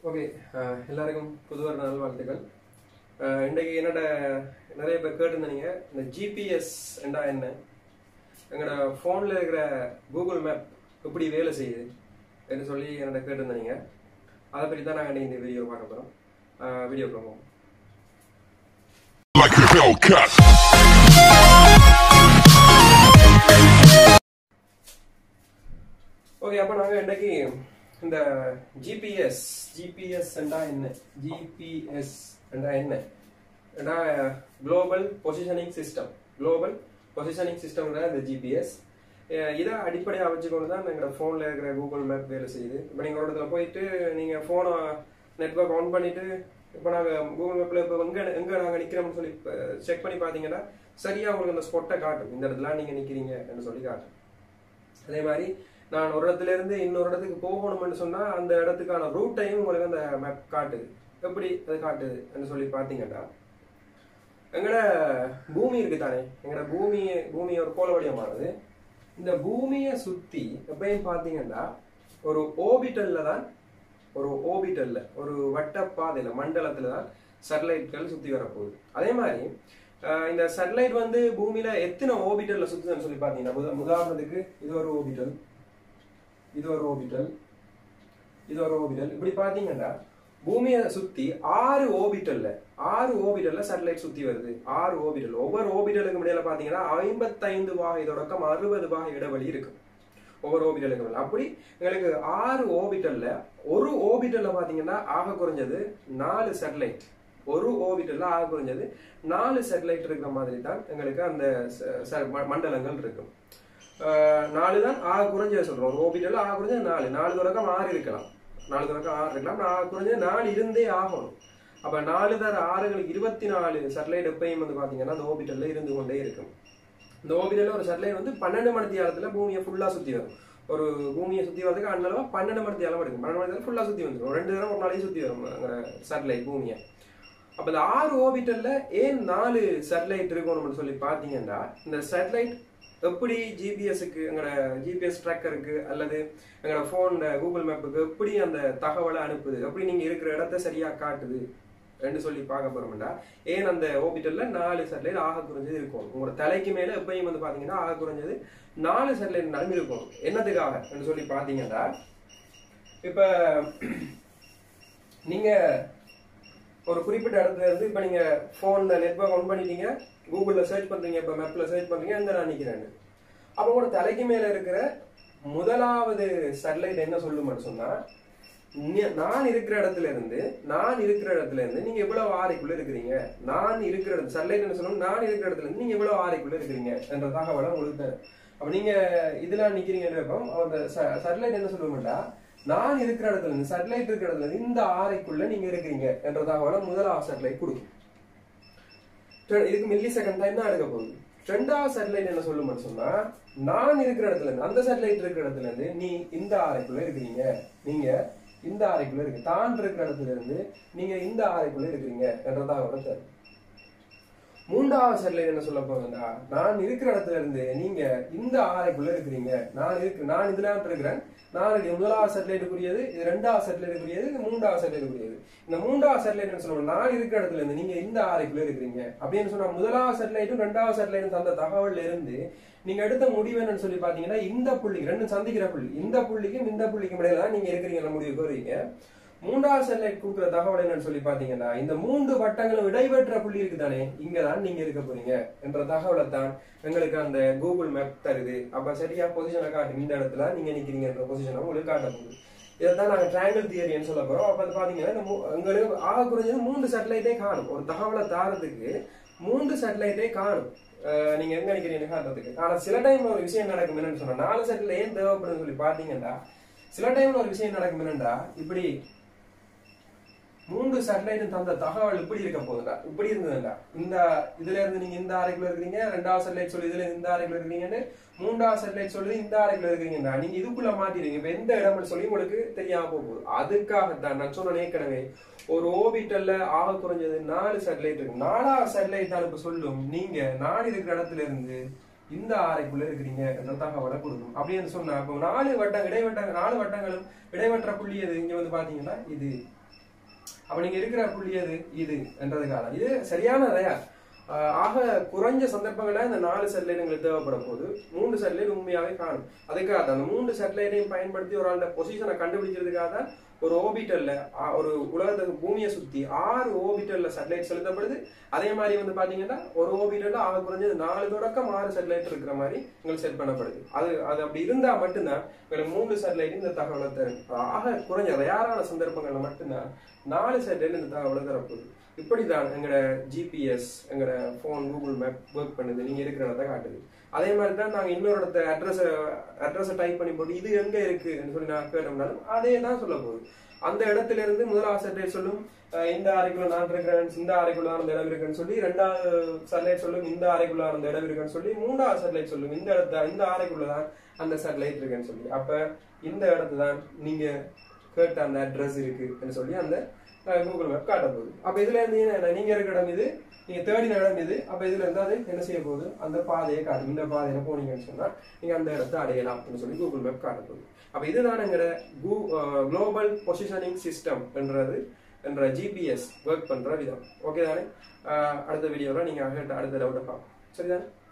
Okay எல்லாருக்கும் புதுவர் நாள் வாழ்த்துக்கள் அஹ், இன்றைக்கு என்னோட நிறைய பேர் கேட்டிருந்தீங்க இந்த ஜிபிஎஸ் என்றா என்ன எங்களோட ஃபோனில் இருக்கிற கூகுள் மேப் எப்படி வேலை செய்யுது என்று சொல்லி என்னோட கேட்டிருந்தீங்க அதை பற்றி தான் நாங்கள் இந்த வீடியோ பார்க்க போகிறோம் வீடியோ போவோம் like a Hellcat. ஓகே அப்போ நாங்கள் இன்றைக்கு இந்த ஜிபிஎஸ் ஜிபிஎஸ் என்றா என்ன ஜிபிஎஸ் என்றா என்ன என்றா global positioning system global positioning சிஸ்டம்ங்கிற இந்த ஜிபிஎஸ் இதை அடிப்படையாக வச்சுக்கொண்டு தான் எங்களோட ஃபோனில் இருக்கிற கூகுள் மேப் வேலை செய்யுது இப்போ நீங்கள் ஒரு இடத்துல போயிட்டு நீங்கள் ஃபோனை நெட்ஒர்க் ஆன் பண்ணிட்டு இப்போ நாங்கள் கூகுள் மேப்பில் இப்போ எங்கே எங்கே நாங்கள் நிற்கிறோம்னு சொல்லி செக் பண்ணி பார்த்தீங்கன்னா சரியாக உங்களுக்கு அந்த ஸ்பாட்டை காட்டும் இந்த இடத்துல நீங்கள் நிற்கிறீங்கன்னு சொல்லி காட்டும் அதே மாதிரி நான் ஒரு இடத்துல இருந்து இன்னொரு இடத்துக்கு போகணும்னு சொன்னா அந்த இடத்துக்கான ரூட்டையும் உங்களுக்கு அந்த மேப் காட்டுது எப்படி அது காட்டுதுன்னு சொல்லி பார்த்தீங்கன்னா எங்கட பூமி இருக்கு தானே எங்கட பூமி பூமி ஒரு கோளவடிவமானது இந்த பூமியை சுத்தி எப்பயும் பார்த்தீங்கன்னா ஒரு ஓபிட்டல்ல தான் ஒரு ஓபிட்டல்ல ஒரு வட்டப்பாதையில மண்டலத்துல தான் சேட்டலைட்கள் சுத்தி வரப்போகுது அதே மாதிரி அஹ், இந்த சேட்டலைட் வந்து பூமியில எத்தனை ஓபிட்டல்ல சுத்துதுன்னு சொல்லி பார்த்தீங்கன்னா உதா- உதாரணத்துக்கு இது ஒரு ஓபிட்டல் இது ஒரு ஓபிட்டல் இது ஒரு ஓபிட்டல் இப்படி பாத்தீங்கன்னா பூமியை சுத்தி ஆறு ஓபிட்டல்ல ஆறு ஓபிட்டல்ல சேட்டலைட் சுத்தி வருது ஆறு ஓபிட்டல் ஒவ்வொரு ஓபிட்டலுக்கு இடையில பாத்தீங்கன்னா ஐம்பத்தைந்து வாகை தொடக்கம் அறுபது வாகை இடைவெளி இருக்கு ஒவ்வொரு ஓபிட்டலுக்கு மேல அப்படி எங்களுக்கு ஆறு ஓபிட்டல்ல ஒரு ஓபிட்டல்ல பாத்தீங்கன்னா ஆக குறைஞ்சது நாலு சேட்டலைட் ஒரு ஓபிட்டல்ல ஆக குறைஞ்சது நாலு சேட்டலைட் இருக்கிற மாதிரி தான் எங்களுக்கு அந்த ச- ச- ம- மண்டலங்கள் இருக்கும் ஆஹ் நாலு தான் ஆக குறைஞ்சது சொல்றோம் ஒரு ஓபிட்டல்ல ஆக குறைஞ்சது நாலு நாலு தொடக்கம் ஆறு இருக்கலாம் நாலு தொடக்கம் ஆறு இருக்கலாம் ஆனா ஆக குறைஞ்சது நாலு இருந்தே ஆகணும் அப்ப நாலு தர ஆறுகளுக்கு இருபத்தி நாலு சேட்டலைட் எப்பயும் வந்து பாத்தீங்கன்னா அந்த ஓபிட்டல்ல இருந்து கொண்டே இருக்கும் இந்த ஓபிட்டல்ல ஒரு சேட்டலைட் வந்து பன்னெண்டு மணி நேரத்துல பூமியை ஃபுல்லா சுத்தி வரும் ஒரு பூமியை சுத்தி வரதுக்கு அண்ணளவா பன்னெண்டு மணி நேரம் எடுக்கும் பன்னெண்டு மணி நேரம் ஃபுல்லா சுத்தி வந்துடும் ரெண்டு நேரம் ஒரு நாளைக்கு சுத்தி வரும் சேட்டலைட் பூமியை அப்ப இந்த ஆறு ஓபிட்டல்ல ஏன் நாலு சேட்டலைட் இருக்கணும்னு சொல்லி பாத்தீங்கன்னா இந்த சேட்டலைட் எப்படி ஜிபிஎஸ்க்கு எங்களோட ஜிபிஎஸ் ட்ராக்கருக்கு அல்லது எங்களோட ஃபோன் கூகுள் மேப்புக்கு எப்படி அந்த தகவலை அனுப்புது எப்படி நீங்க இருக்கிற இடத்த சரியா காட்டுது ரெண்டு சொல்லி பார்க்க போறோம்டா ஏன் அந்த ஓபிட்டல்ல நாலு சேட்டலைட் ஆக குறைஞ்சது இருக்கும் உங்களோட தலைக்கு மேல எப்பயும் வந்து பாத்தீங்கன்னா ஆக குறைஞ்சது நாலு சேட்டலைட் நடந்து இருக்கும் என்னத்துக்காக என்று சொல்லி பாத்தீங்கன்னா இப்ப நீங்க ஒரு குறிப்பிட்ட இடத்துல இருந்து இப்ப நீங்க போன்ல நெட்வொர்க் ஆன் பண்ணிட்டீங்க கூகுள்ல சர்ச் பண்றீங்க இப்ப மேப்ல சர்ச் பண்றீங்க எங்க நான் நிக்கிறேன்னு அப்ப உங்களோட தலைக்கு மேல இருக்கிற முதலாவது சேட்டலைட் என்ன சொல்லுமான்னு சொன்னா நீ- நான் இருக்கிற இடத்துல இருந்து நான் இருக்கிற இடத்துல இருந்து நீங்க எவ்வளவு ஆரைக்குள்ள இருக்கிறீங்க நான் இருக்கிற இடத்துல சேட்டலைட் என்ன சொல்லணும் நான் இருக்கிற இடத்துல இருந்து நீங்க எவ்வளவு ஆரைக்குள்ள இருக்கிறீங்க என்ற தகவலை உங்களுக்கு தரும் அப்ப நீங்க இதுல நிக்கிறீங்க அந்த சேட்டலைட் என்ன சொல்லுவோம்டா நான் இருக்கிற இடத்துல இருந்து சேட்டலைட் இருக்கிற இடத்துல இருந்து இந்த ஆரைக்குள்ள நீங்க இருக்கிறீங்க என்ற தகவலை முதலாவது சேட்டலைட் கொடுக்கும் ரெ- இதுக்கு மில்லி செகண்ட் டைம் தான் எடுக்க போகுது ரெண்டாவது சேட்டலைட் என்ன சொல்லுமான்னு சொன்னா நான் இருக்கிற இடத்துல இருந்து அந்த சேட்டலைட் இருக்கிற இடத்துல இருந்து நீ இந்த ஆரைக்குள்ள இருக்கிறீங்க நீங்க இந்த ஆரைக்குள்ள இருக்கு தான் இருக்கிற இடத்துல இருந்து நீங்க இந்த ஆரைக்குள்ள இருக்கிறீங்க என்ற தகவலை தரும் மூன்றாவது சேட்டலைட் என்ன சொல்ல போகுதுன்னா நான் இருக்கிற இடத்துல இருந்து நீங்க இந்த ஆரைக்குள்ள இருக்கிறீங்க நான் இருக்கு நான் இதுல இருக்கிறேன் நான் இது முதலாவது சேட்டலைட்டுக்குரியது இது ரெண்டாவது சேட்டலைட்டுக்குரியது இது மூன்றாவது சேட்டலைட்டுக்குரியது இந்த மூன்றாவது சேட்டலைட் என்ன சொல்லுவோம் நான் இருக்கிற இடத்துல இருந்து நீங்க இந்த ஆரைக்குள்ள இருக்கிறீங்க அப்படின்னு சொன்னா முதலாவது சேட்டலைட்டும் ரெண்டாவது சேட்டலைட்டும் தந்த தகவல்ல இருந்து நீங்க எடுத்த முடிவு என்னன்னு சொல்லி பாத்தீங்கன்னா இந்த புள்ளி ரெண்டும் சந்திக்கிற புள்ளி இந்த புள்ளிக்கும் இந்த புள்ளிக்கும் இடையில தான் நீங்க இருக்கிறீங்க முடிவுக்கு வருவீங்க மூன்றாவது சேட்டலைட் கொடுக்குற தகவல் என்னன்னு சொல்லி பாத்தீங்கன்னா இந்த மூன்று வட்டங்களும் இடைவெற்ற புள்ளி இருக்குதானே இங்கதான் நீங்க இருக்க போறீங்க என்ற தகவலை தான் எங்களுக்கு அந்த கூகுள் மேப் தருது அப்ப சரியா பொசிஷனை காட்டு இந்த இடத்துல நீங்க நிக்கிறீங்கன்ற பொசிஷனை உங்களுக்கு காட்ட போகுது இதைத்தான் நாங்க ட்ரையாங்கிள் தியரின்னு சொல்ல போறோம் அப்ப அது பாத்தீங்கன்னா இந்த மூ- எங்களுக்கு ஆக குறைஞ்சது மூன்று சேட்டலைட்டே காணும் ஒரு தகவலை தாரதுக்கு மூன்று சேட்டலைட்டே காணும் அஹ் நீங்க எங்க நிக்கிறீங்க காட்டுறதுக்கு ஆனா சில டைம்ல ஒரு விஷயம் நடக்கும் என்னன்னு சொன்னா நாலு சேட்டலைட் ஏன் தேவைப்படுதுன்னு சொல்லி பாத்தீங்கன்னா சில டைம்ல ஒரு விஷயம் நடக்கும் என்னண்டா இப்படி மூன்று சேட்டலைட்டும் தந்த தகவல் இப்படி இருக்க போகுதுடா இப்படி இருந்ததுடா இந்த இதுல இருந்து நீங்க இந்த அறைக்குள்ள இருக்கிறீங்க ரெண்டாவது சேட்டலைட் சொல்லி இதுல இருந்து இந்த அறைக்குள்ள இருக்கிறீங்கன்னு மூன்றாவது சேட்டலைட் சொல்லி இந்த அறைக்குள்ள இருக்கிறீங்கடா நீங்க இதுக்குள்ள மாட்டிடுவீங்க இப்ப எந்த இடம்னு சொல்லி உங்களுக்கு தெரியாம போகுது அதுக்காகத்தான் நான் சொன்ன ஏற்கனவே ஒரு ஓபிட்டல்ல ஆக குறைஞ்சது நாலு சேட்டலைட் இருக்கு நாலாவது சேட்டலைட் தான் இப்ப சொல்லும் நீங்க நான் இருக்கிற இடத்துல இருந்து இந்த ஆரைக்குள்ள இருக்கிறீங்க என்ற தகவலை கொடுக்கும் அப்படின்னு சொன்னா இப்போ நாலு வட்டம் இடைவட்ட நாலு வட்டங்களும் இடைவற்ற புள்ளி எது இங்க வந்து பாத்தீங்கன்னா இது அப்ப நீங்க இருக்கிற புள்ளி எது இது என்றதுக்காக இது சரியான ரேர் ஆக குறைஞ்ச சந்தர்ப்பங்கள்ல இந்த நாலு சேட்டலைட் எங்களுக்கு தேவைப்பட போது மூன்று சேட்டலைட் உண்மையாவே காணும் அதுக்காக தான் அந்த மூன்று சேட்டலைட்டையும் பயன்படுத்தி ஒரு ஆளோட பொசிஷனை கண்டுபிடிக்கிறதுக்காக தான் ஒரு ஓபிட்டல்ல ஒரு உலகத்துக்கு பூமியை சுத்தி ஆறு ஓபிட்டல்ல சேட்டலைட் செலுத்தப்படுது அதே மாதிரி வந்து பாத்தீங்கன்னா ஒரு ஓபிட்டல்ல ஆக குறைஞ்சது நாலு தொடக்கம் ஆறு சேட்டலைட் இருக்கிற மாதிரி உங்களுக்கு செட் பண்ணப்படுது அது அது அப்படி இருந்தா மட்டும்தான் உங்களுக்கு மூன்று சேட்டலைட் இந்த தகவலை தரும் ஆக குறைஞ்ச ரேரான சந்தர்ப்பங்கள்ல மட்டும்தான் நாலு சேட்டலைட் இந்த தகவலை தரப்போகுது இப்படிதான் எங்களோட ஜிபிஎஸ் எங்களோட ஃபோன் கூகுள் மேப் ஒர்க் பண்ணுது நீங்க இருக்கிற இடத்த காட்டுது அதே மாதிரி தான் நாங்க இன்னொரு இடத்த அட்ரஸ் அட்ரஸை டைப் பண்ணி போட்டு இது எங்க இருக்குன்னு சொல்லி நான் கேட்டோம்னாலும் அதே தான் சொல்ல போகுது அந்த இடத்துல இருந்து முதலாவது சேட்டலைட் சொல்லும் அஹ் இந்த அறைக்குள்ள நான் இருக்கிறேன் இந்த அறைக்குள்ள அந்த இடம் இருக்குன்னு சொல்லி ரெண்டாவது சேட்டலைட் சொல்லும் இந்த அறைக்குள்ள அந்த இடம் இருக்குன்னு சொல்லி மூன்றாவது சேட்டலைட் சொல்லும் இந்த இடத்த இந்த அறைக்குள்ள தான் அந்த சேட்டலைட் இருக்குன்னு சொல்லி அப்ப இந்த இடத்து தான் நீங்க கேட்ட அந்த அட்ரஸ் இருக்குன்னு சொல்லி அந்த கூகுள் மேப் காட்ட போகுது அப்ப இதுல இருந்து என்ன நீங்க இருக்கிற இடம் இது நீங்க தேடின இடம் இது அப்ப இதுல இருந்து அது என்ன செய்ய போகுது அந்த பாதையை காட்டும் இந்த பாதையில போனீங்கன்னு சொன்னா நீங்க அந்த இடத்தை அடையலாம் அப்படின்னு சொல்லி கூகுள் மேப் காட்ட போகுது அப்ப இதுதான் எங்கிற குளோபல் பொசிஷனிங் சிஸ்டம் என்றது என்ற ஜிபிஎஸ் ஒர்க் பண்ற விதம் ஓகே தானே அஹ் அடுத்த வீடியோல நீங்க அடுத்த டவுட்டை பார்ப்போம் சரிதானே